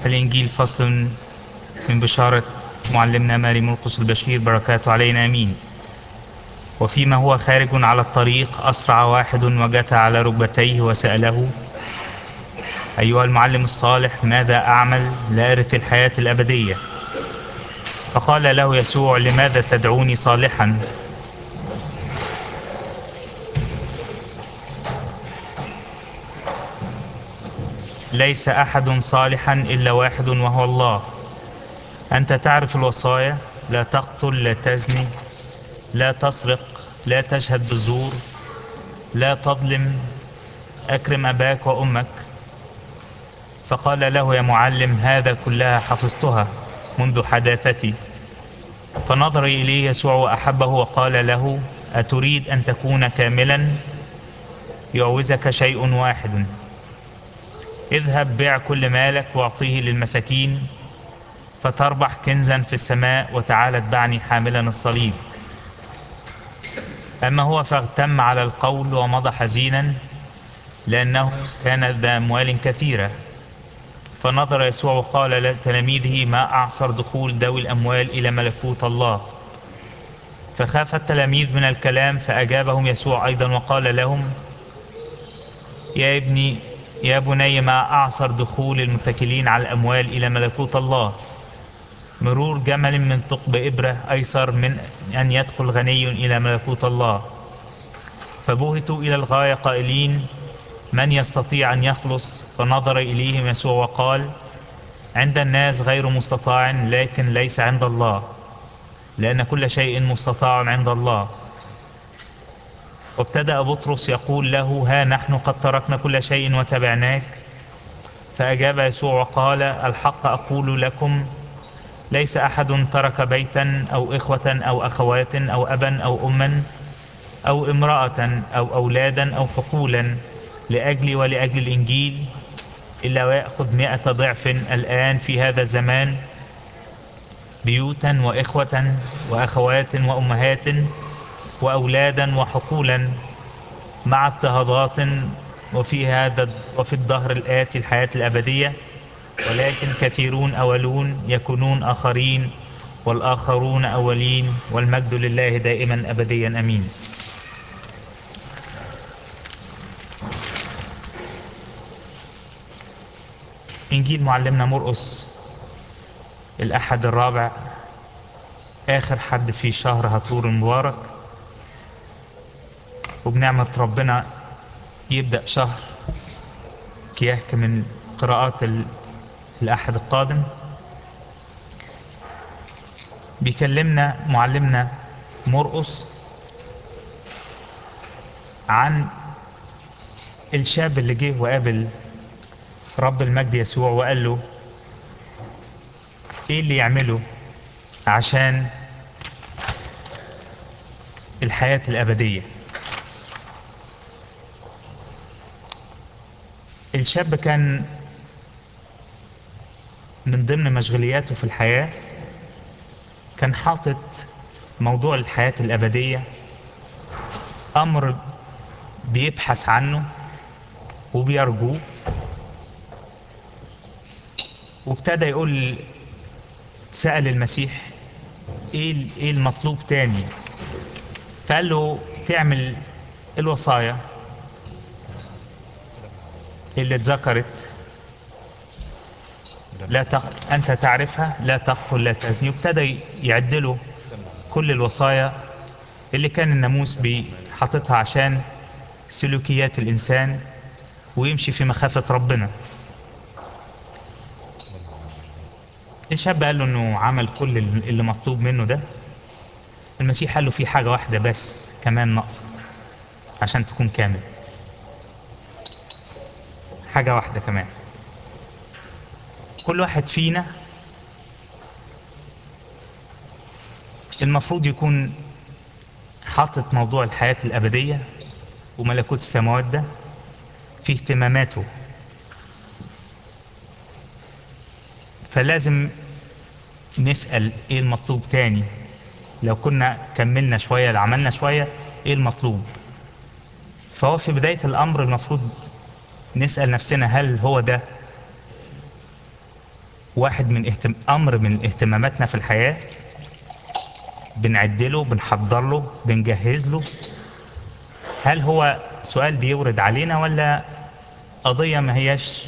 الإنجيل فصل من بشارة معلمنا ماري مرقس البشير بركاته علينا أمين وفيما هو خارج على الطريق أسرع واحد وجثى على ركبتيه وسأله أيها المعلم الصالح ماذا أعمل لأرث الحياة الأبدية فقال له يسوع لماذا تدعوني صالحا ليس أحد صالحا إلا واحد وهو الله أنت تعرف الوصايا لا تقتل لا تزني لا تسرق لا تشهد بالزور لا تظلم أكرم أباك وأمك فقال له يا معلم هذا كلها حفظتها منذ حداثتي فنظر إليه يسوع وأحبه وقال له أتريد أن تكون كاملا يعوزك شيء واحد اذهب بيع كل مالك واعطيه للمساكين فتربح كنزا في السماء وتعال اتبعني حاملا الصليب أما هو فاغتم على القول ومضى حزينا لأنه كان ذا أموال كثيرة فنظر يسوع وقال لتلاميذه ما أعصر دخول ذوي الأموال إلى ملكوت الله فخاف التلاميذ من الكلام فأجابهم يسوع أيضا وقال لهم يا ابني يا بني ما أعصر دخول المتكلين على الأموال إلى ملكوت الله مرور جمل من ثقب إبرة أيسر من أن يدخل غني إلى ملكوت الله فبهتوا إلى الغاية قائلين من يستطيع أن يخلص فنظر إليهم يسوع وقال عند الناس غير مستطاع لكن ليس عند الله لأن كل شيء مستطاع عند الله وابتدأ بطرس يقول له ها نحن قد تركنا كل شيء وتبعناك فأجاب يسوع وقال الحق أقول لكم ليس أحد ترك بيتا أو إخوة أو أخوات أو أبا أو أما أو امرأة أو أولادا أو حقولا لأجلي ولأجل الإنجيل إلا ويأخذ مئة ضعف الآن في هذا الزمان بيوتا وإخوة وأخوات وأمهات وأولادا وحقولا مع اضطهادات وفي هذا وفي الدهر الآتي الحياة الأبدية ولكن كثيرون أولون يكونون آخرين والآخرون أولين والمجد لله دائما أبديا أمين إنجيل معلمنا مرقس الأحد الرابع آخر حد في شهر هطور المبارك وبنعمة ربنا يبدأ شهر كيحكي من قراءات الأحد القادم بيكلمنا معلمنا مرقس عن الشاب اللي جه وقابل رب المجد يسوع وقال له ايه اللي يعمله عشان الحياة الأبدية الشاب كان من ضمن مشغولياته في الحياة كان حاطط موضوع الحياة الأبدية أمر بيبحث عنه وبيرجوه وابتدى يقول سأل المسيح ايه ايه المطلوب تاني فقال له تعمل الوصايا اللي اتذكرت لا تقتل أنت تعرفها لا تقتل لا تزني وابتدى يعدله كل الوصايا اللي كان الناموس حاططها عشان سلوكيات الإنسان ويمشي في مخافة ربنا الشاب قال له انه عمل كل اللي مطلوب منه ده المسيح قال له في حاجة واحدة بس كمان ناقصة عشان تكون كامل حاجة واحدة كمان كل واحد فينا المفروض يكون حاطط موضوع الحياة الأبدية وملكوت السماوات ده في اهتماماته فلازم نسأل ايه المطلوب تاني لو كنا كملنا شوية لو عملنا شوية ايه المطلوب فهو في بداية الأمر المفروض نسأل نفسنا هل هو ده واحد من اهتم... امر من اهتماماتنا في الحياه بنعدله بنحضر له بنجهز له هل هو سؤال بيورد علينا ولا قضيه ما هياش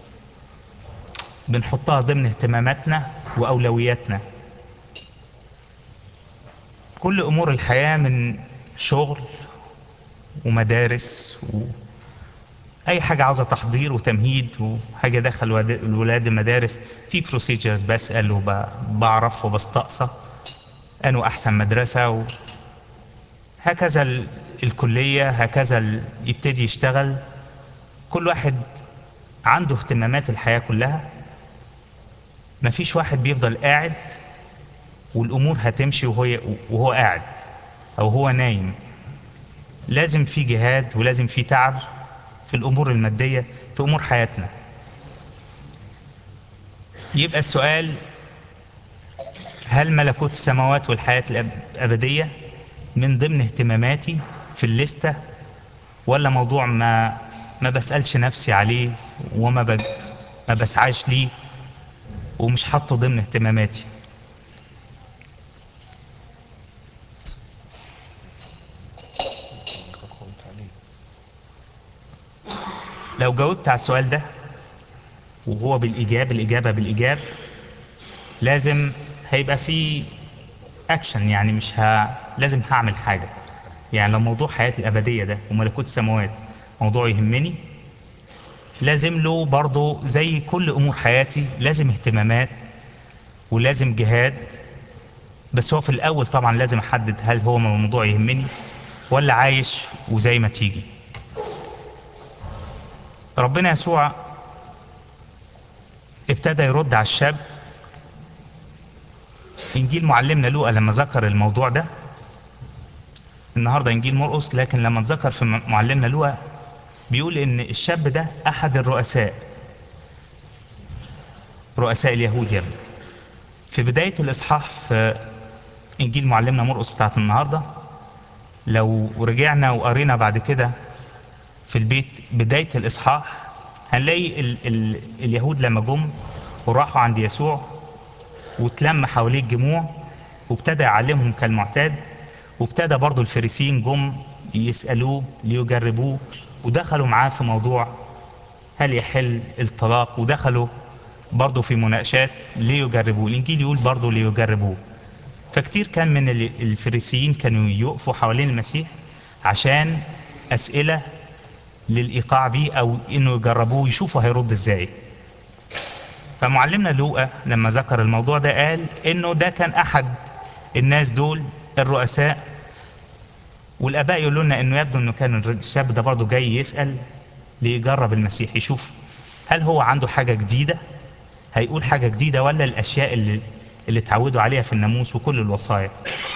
بنحطها ضمن اهتماماتنا واولوياتنا كل امور الحياه من شغل ومدارس و... اي حاجه عاوزه تحضير وتمهيد وحاجه دخل الواد- الولاد المدارس في بروسيجرز بسال وبعرف وبستقصى انه احسن مدرسه و... هكذا ال... الكليه هكذا ال... يبتدي يشتغل كل واحد عنده اهتمامات الحياه كلها مفيش واحد بيفضل قاعد والامور هتمشي وهو وهو قاعد او هو نايم لازم في جهاد ولازم في تعب في الامور الماديه في امور حياتنا يبقى السؤال هل ملكوت السماوات والحياه الأب- الابديه من ضمن اهتماماتي في الليسته ولا موضوع ما ما بسالش نفسي عليه وما بج... ما بسعاش ليه ومش حاطه ضمن اهتماماتي لو جاوبت على السؤال ده وهو بالإيجاب الإجابة بالإيجاب لازم هيبقى في أكشن يعني مش ه... لازم هعمل حاجة يعني لو موضوع حياتي الأبدية ده وملكوت السماوات موضوع يهمني لازم له برضه زي كل أمور حياتي لازم اهتمامات ولازم جهاد بس هو في الأول طبعا لازم أحدد هل هو موضوع يهمني ولا عايش وزي ما تيجي ربنا يسوع ابتدى يرد على الشاب انجيل معلمنا لوقا لما ذكر الموضوع ده النهارده انجيل مرقس لكن لما اتذكر في معلمنا لوقا بيقول ان الشاب ده احد الرؤساء رؤساء اليهود يا ابني في بدايه الاصحاح في انجيل معلمنا مرقس بتاعت النهارده لو رجعنا وقرينا بعد كده في البيت بدايه الاصحاح هنلاقي ال ال اليهود لما جم وراحوا عند يسوع واتلم حواليه الجموع وابتدى يعلمهم كالمعتاد وابتدى برضو الفريسيين جم يسألوه ليجربوه ودخلوا معاه في موضوع هل يحل الطلاق ودخلوا برضو في مناقشات ليجربوه الإنجيل يقول برضو ليجربوه فكتير كان من ال- الفريسيين كانوا يقفوا حوالين المسيح عشان أسئلة للإيقاع بيه أو إنه يجربوه يشوفوا هيرد إزاي فمعلمنا لوقا لما ذكر الموضوع ده قال انه ده كان احد الناس دول الرؤساء والاباء يقولوا لنا انه يبدو انه كان الشاب ده برضه جاي يسال ليجرب المسيح يشوف هل هو عنده حاجه جديده هيقول حاجه جديده ولا الاشياء اللي اللي اتعودوا عليها في الناموس وكل الوصايا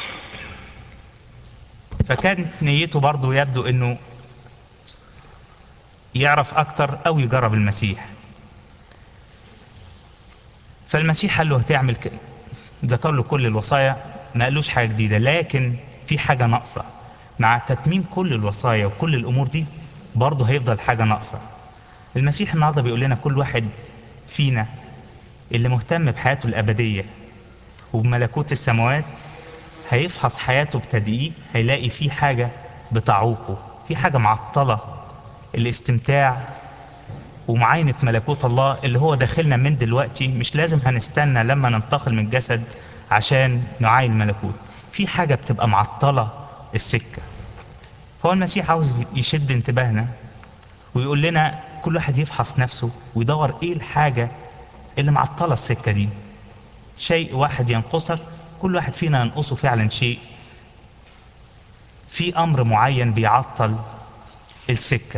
فكانت نيته برضه يبدو انه يعرف اكتر او يجرب المسيح فالمسيح قال له هتعمل كده ذكر له كل الوصايا ما قالوش حاجه جديده لكن في حاجه ناقصه مع تتميم كل الوصايا وكل الامور دي برضه هيفضل حاجه ناقصه المسيح النهارده بيقول لنا كل واحد فينا اللي مهتم بحياته الابديه وبملكوت السماوات هيفحص حياته بتدقيق هيلاقي في حاجه بتعوقه في حاجه معطله الاستمتاع ومعاينة ملكوت الله اللي هو داخلنا من دلوقتي مش لازم هنستنى لما ننتقل من الجسد عشان نعاين الملكوت في حاجة بتبقى معطلة السكة هو المسيح عاوز يشد انتباهنا ويقول لنا كل واحد يفحص نفسه ويدور ايه الحاجة اللي معطلة السكة دي شيء واحد ينقصك كل واحد فينا ينقصه فعلا شيء في امر معين بيعطل السكه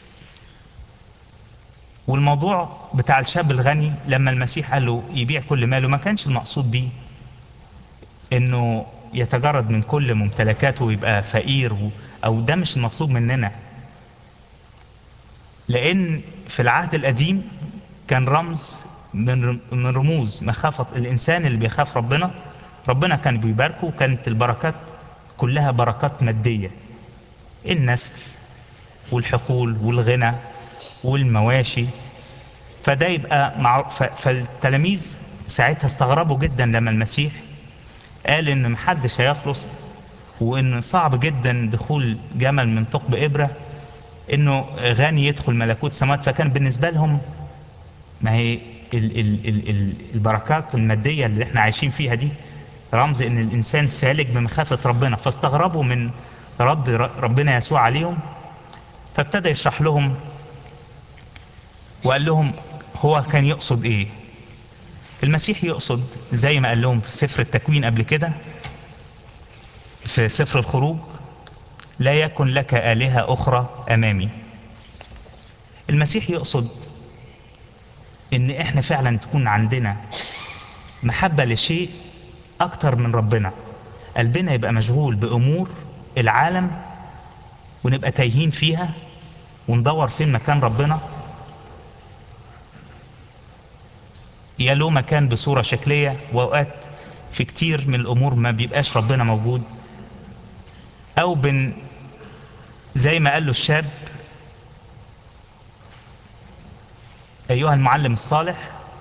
والموضوع بتاع الشاب الغني لما المسيح قال له يبيع كل ماله ما كانش المقصود بيه انه يتجرد من كل ممتلكاته ويبقى فقير و... او ده مش المطلوب مننا لان في العهد القديم كان رمز من رم- من رموز مخافة الانسان اللي بيخاف ربنا ربنا كان بيباركه وكانت البركات كلها بركات مادية النسل والحقول والغنى والمواشي فده يبقى مع ف- فالتلاميذ ساعتها استغربوا جدا لما المسيح قال ان محدش هيخلص وان صعب جدا دخول جمل من ثقب ابره انه غني يدخل ملكوت السماوات فكان بالنسبه لهم ما هي ال ال ال ال البركات الماديه اللي احنا عايشين فيها دي رمز ان الانسان سالك بمخافه ربنا فاستغربوا من رد ر- ربنا يسوع عليهم فابتدى يشرح لهم وقال لهم هو كان يقصد ايه المسيح يقصد زي ما قال لهم في سفر التكوين قبل كده في سفر الخروج لا يكن لك آلهة أخرى أمامي المسيح يقصد إن إحنا فعلا تكون عندنا محبة لشيء أكتر من ربنا قلبنا يبقى مشغول بأمور العالم ونبقى تايهين فيها وندور فين مكان ربنا يا له مكان بصورة شكلية وأوقات في كتير من الأمور ما بيبقاش ربنا موجود أو بن زي ما قال له الشاب أيها المعلم الصالح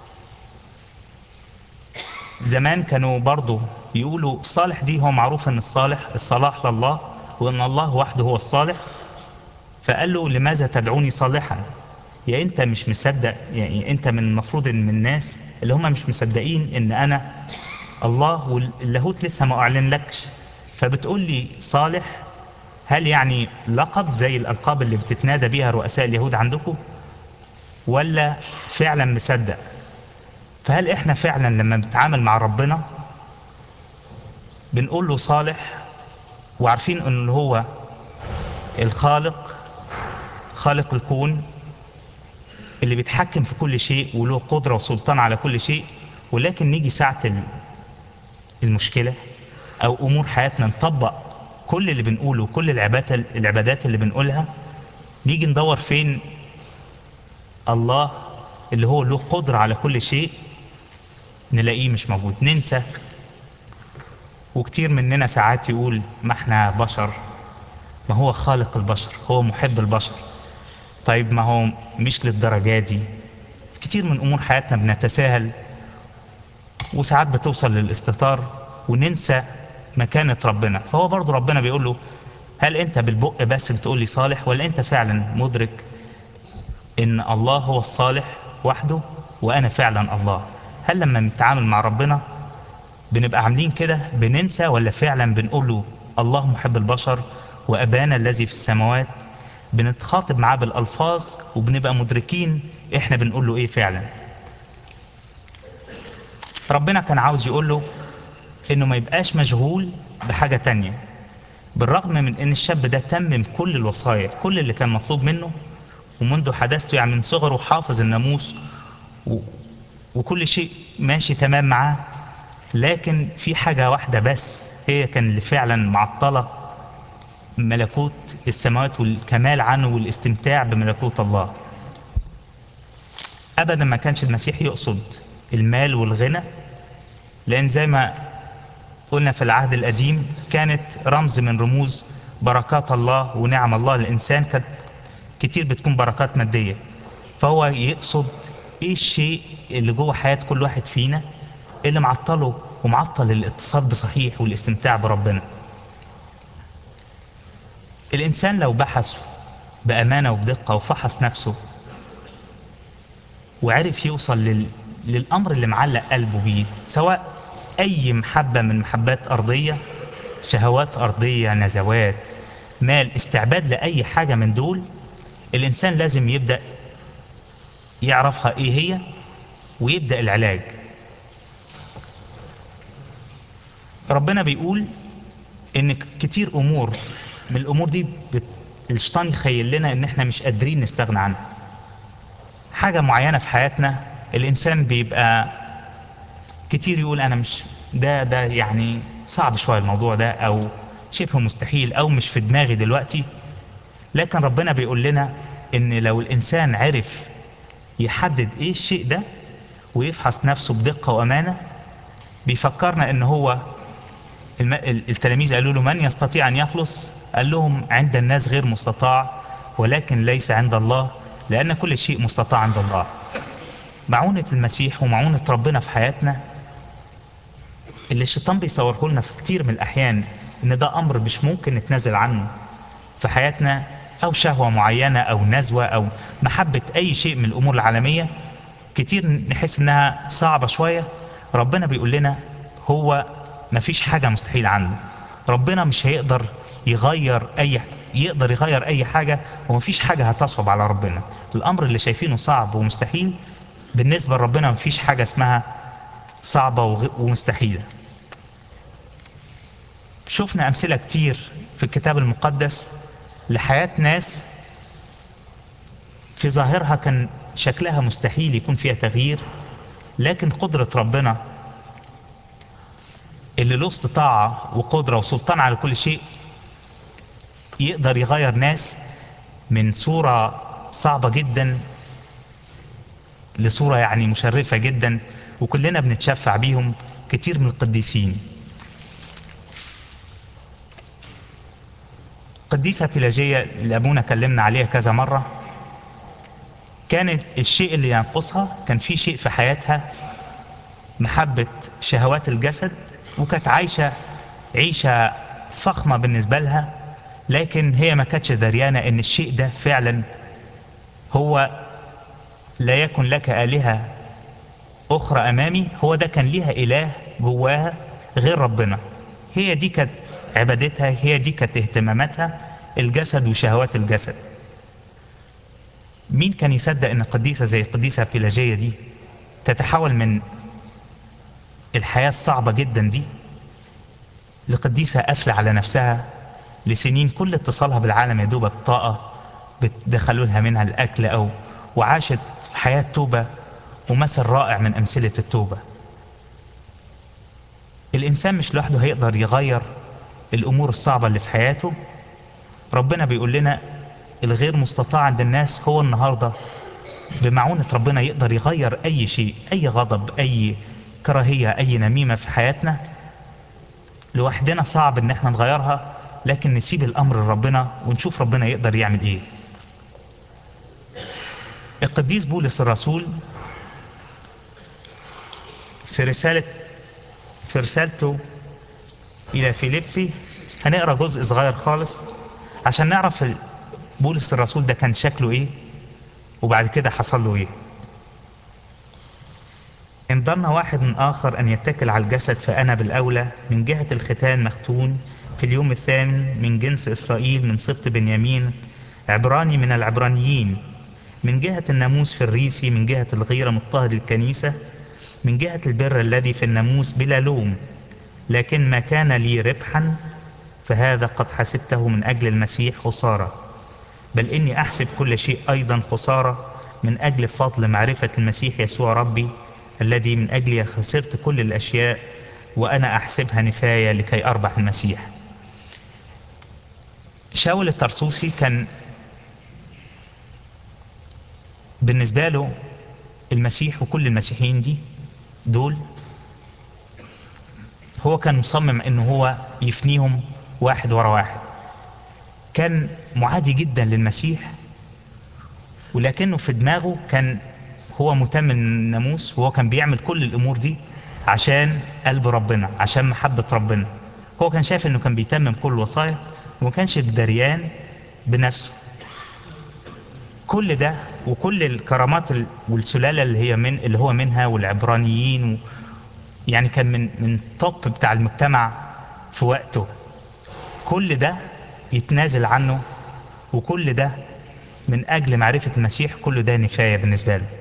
زمان كانوا برضو يقولوا الصالح دي هو معروف ان الصالح الصلاح لله وان الله وحده هو الصالح فقال له لماذا تدعوني صالحا يا انت مش مصدق يعني انت من المفروض ان من الناس اللي هم مش مصدقين ان انا الله واللاهوت لسه ما اعلن لكش فبتقول لي صالح هل يعني لقب زي الالقاب اللي بتتنادى بيها رؤساء اليهود عندكم ولا فعلا مصدق فهل احنا فعلا لما بنتعامل مع ربنا بنقول له صالح وعارفين ان هو الخالق خالق الكون اللي بيتحكم في كل شيء وله قدرة وسلطان على كل شيء ولكن نيجي ساعة ال- المشكلة أو أمور حياتنا نطبق كل اللي بنقوله كل العبادات العبادات اللي بنقولها نيجي ندور فين الله اللي هو له قدرة على كل شيء نلاقيه مش موجود ننسى وكتير مننا ساعات يقول ما احنا بشر ما هو خالق البشر هو محب البشر طيب ما هو مش للدرجة دي كتير من أمور حياتنا بنتساهل وساعات بتوصل للاستهتار وننسى مكانة ربنا فهو برضو ربنا بيقول له هل أنت بالبق بس بتقول لي صالح ولا أنت فعلا مدرك إن الله هو الصالح وحده وأنا فعلا الله هل لما نتعامل مع ربنا بنبقى عاملين كده بننسى ولا فعلا بنقول له الله محب البشر وأبانا الذي في السماوات بنتخاطب معاه بالألفاظ وبنبقى مدركين إحنا بنقول له إيه فعلا ربنا كان عاوز يقول له إنه ما يبقاش مشغول بحاجة تانية بالرغم من إن الشاب ده تمم كل الوصايا كل اللي كان مطلوب منه ومنذ حدثته يعني من صغره حافظ الناموس و... وكل شيء ماشي تمام معاه لكن في حاجة واحدة بس هي كان اللي فعلا معطلة ملكوت السماوات والكمال عنه والاستمتاع بملكوت الله أبدا ما كانش المسيح يقصد المال والغنى لأن زي ما قلنا في العهد القديم كانت رمز من رموز بركات الله ونعم الله للإنسان كانت كتير بتكون بركات مادية فهو يقصد ايه الشيء اللي جوه حياة كل واحد فينا اللي معطله ومعطل الاتصال بصحيح والاستمتاع بربنا الإنسان لو بحث بأمانة وبدقة وفحص نفسه وعرف يوصل لل... للأمر اللي معلق قلبه بيه سواء أي محبة من محبات أرضية شهوات أرضية نزوات مال استعباد لأي حاجة من دول الإنسان لازم يبدأ يعرفها إيه هي ويبدأ العلاج ربنا بيقول إن كتير أمور من الأمور دي بت... الشيطان يخيل لنا إن إحنا مش قادرين نستغنى عنها حاجة معينة في حياتنا الإنسان بيبقى كتير يقول أنا مش ده ده يعني صعب شوية الموضوع ده أو شبه مستحيل أو مش في دماغي دلوقتي لكن ربنا بيقول لنا إن لو الإنسان عرف يحدد إيه الشيء ده ويفحص نفسه بدقة وأمانة بيفكرنا إن هو الم... التلاميذ قالوا له من يستطيع أن يخلص قال لهم عند الناس غير مستطاع ولكن ليس عند الله لأن كل شيء مستطاع عند الله معونة المسيح ومعونة ربنا في حياتنا اللي الشيطان بيصوره لنا في كتير من الأحيان إن ده أمر مش ممكن نتنازل عنه في حياتنا أو شهوة معينة أو نزوة أو محبة أي شيء من الأمور العالمية كتير نحس إنها صعبة شوية ربنا بيقول لنا هو مفيش حاجة مستحيل عنه ربنا مش هيقدر يغير أي يقدر يغير أي حاجة ومفيش حاجة هتصعب على ربنا الأمر اللي شايفينه صعب ومستحيل بالنسبة لربنا مفيش حاجة اسمها صعبة وغ- ومستحيلة شفنا أمثلة كتير في الكتاب المقدس لحياة ناس في ظاهرها كان شكلها مستحيل يكون فيها تغيير لكن قدرة ربنا اللي له استطاعة وقدرة وسلطان على كل شيء يقدر يغير ناس من صورة صعبة جدا لصورة يعني مشرفة جدا وكلنا بنتشفع بيهم كتير من القديسين قديسة فيلاجية اللي أبونا كلمنا عليها كذا مرة كانت الشيء اللي ينقصها كان في شيء في حياتها محبة شهوات الجسد وكانت عايشة عيشة فخمة بالنسبة لها لكن هي ما كانتش دريانة ان الشيء ده فعلا هو لا يكن لك آلهة أخرى أمامي هو ده كان ليها إله جواها غير ربنا هي دي كانت عبادتها هي دي كانت اهتماماتها الجسد وشهوات الجسد مين كان يصدق ان قديسة زي القديسة فيلاجية دي تتحول من الحياة الصعبة جدا دي لقديسة قافلة على نفسها لسنين كل اتصالها بالعالم يا دوبك طاقة بتدخلوا لها منها الأكل أو وعاشت في حياة توبة ومثل رائع من أمثلة التوبة الإنسان مش لوحده هيقدر يغير الأمور الصعبة اللي في حياته ربنا بيقول لنا الغير مستطاع عند الناس هو النهارده بمعونة ربنا يقدر يغير أي شيء أي غضب أي كراهية أي نميمة في حياتنا لوحدنا صعب إن احنا نغيرها لكن نسيب الأمر لربنا ونشوف ربنا يقدر يعمل إيه القديس بولس الرسول في رسالة في رسالته إلى فيليبي هنقرا جزء صغير خالص عشان نعرف ال- بولس الرسول ده كان شكله إيه وبعد كده حصل له إيه إن ظن واحد من آخر أن يتكل على الجسد فأنا بالأولى من جهة الختان مختون في اليوم الثامن من جنس إسرائيل من سبط بنيامين عبراني من العبرانيين من جهة الناموس في الريسي من جهة الغيرة مضطهد الكنيسة من جهة البر الذي في الناموس بلا لوم لكن ما كان لي ربحا فهذا قد حسبته من أجل المسيح خسارة بل إني أحسب كل شيء أيضا خسارة من أجل فضل معرفة المسيح يسوع ربي الذي من أجلي خسرت كل الأشياء وأنا أحسبها نفاية لكي أربح المسيح شاول الترسوسي كان بالنسبة له المسيح وكل المسيحيين دي دول هو كان مصمم انه هو يفنيهم واحد ورا واحد كان معادي جدا للمسيح ولكنه في دماغه كان هو متم الناموس وهو كان بيعمل كل الامور دي عشان قلب ربنا عشان محبة ربنا هو كان شايف انه كان بيتمم كل الوصايا وما كانش دريان بنفسه كل ده وكل الكرامات ال- والسلالة اللي هي من اللي هو منها والعبرانيين و يعني كان من من توب بتاع المجتمع في وقته كل ده يتنازل عنه وكل ده من أجل معرفة المسيح كل ده نفاية بالنسبة له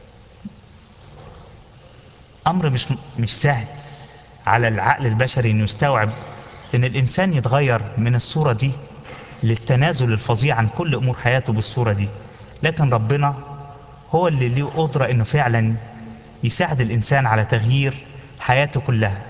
أمر مش مش سهل على العقل البشري إنه يستوعب إن الإنسان يتغير من الصورة دي للتنازل الفظيع عن كل أمور حياته بالصورة دي لكن ربنا هو اللي له قدرة إنه فعلا يساعد الإنسان على تغيير حياته كلها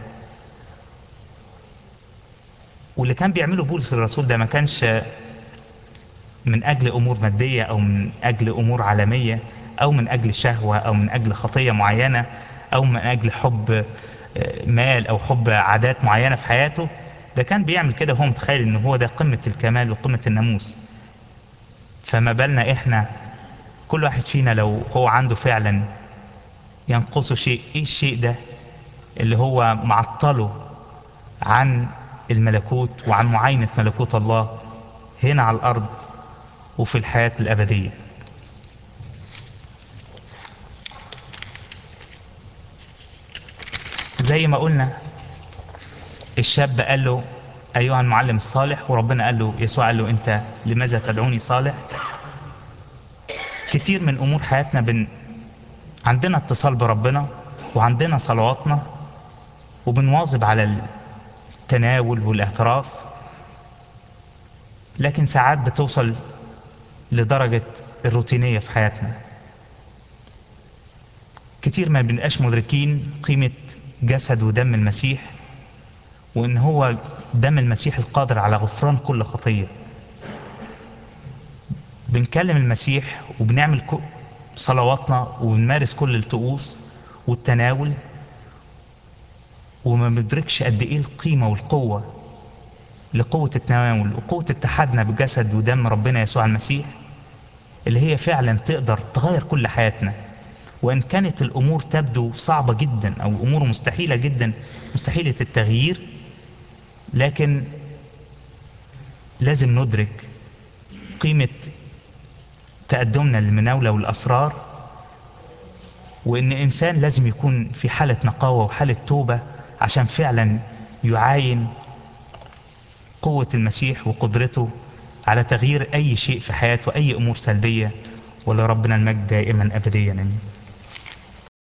واللي كان بيعمله بولس الرسول ده ما كانش من أجل أمور مادية أو من أجل أمور عالمية أو من أجل شهوة أو من أجل خطية معينة أو من أجل حب آه، مال أو حب عادات معينة في حياته ده كان بيعمل كده وهو متخيل إن هو ده قمة الكمال وقمة الناموس فما بالنا إحنا كل واحد فينا لو هو عنده فعلا ينقصه شيء ايه الشيء ده اللي هو معطله عن الملكوت وعن معاينة ملكوت الله هنا على الأرض وفي الحياة الأبدية زي ما قلنا الشاب قال له أيها المعلم الصالح وربنا قال له يسوع قال له أنت لماذا تدعوني صالح كتير من أمور حياتنا بن عندنا اتصال بربنا وعندنا صلواتنا وبنواظب على التناول والاعتراف لكن ساعات بتوصل لدرجة الروتينية في حياتنا كتير ما بنبقاش مدركين قيمة جسد ودم المسيح وإن هو دم المسيح القادر على غفران كل خطية بنكلم المسيح وبنعمل صلواتنا وبنمارس كل الطقوس والتناول وما بندركش قد ايه القيمه والقوه لقوه التناول وقوه اتحادنا بجسد ودم ربنا يسوع المسيح اللي هي فعلا تقدر تغير كل حياتنا وان كانت الامور تبدو صعبه جدا او امور مستحيله جدا مستحيله التغيير لكن لازم ندرك قيمه تقدمنا للمناوله والاسرار وان انسان لازم يكون في حاله نقاوه وحاله توبه عشان فعلا يعاين قوه المسيح وقدرته على تغيير اي شيء في حياته اي امور سلبيه ولربنا المجد دائما ابديا امين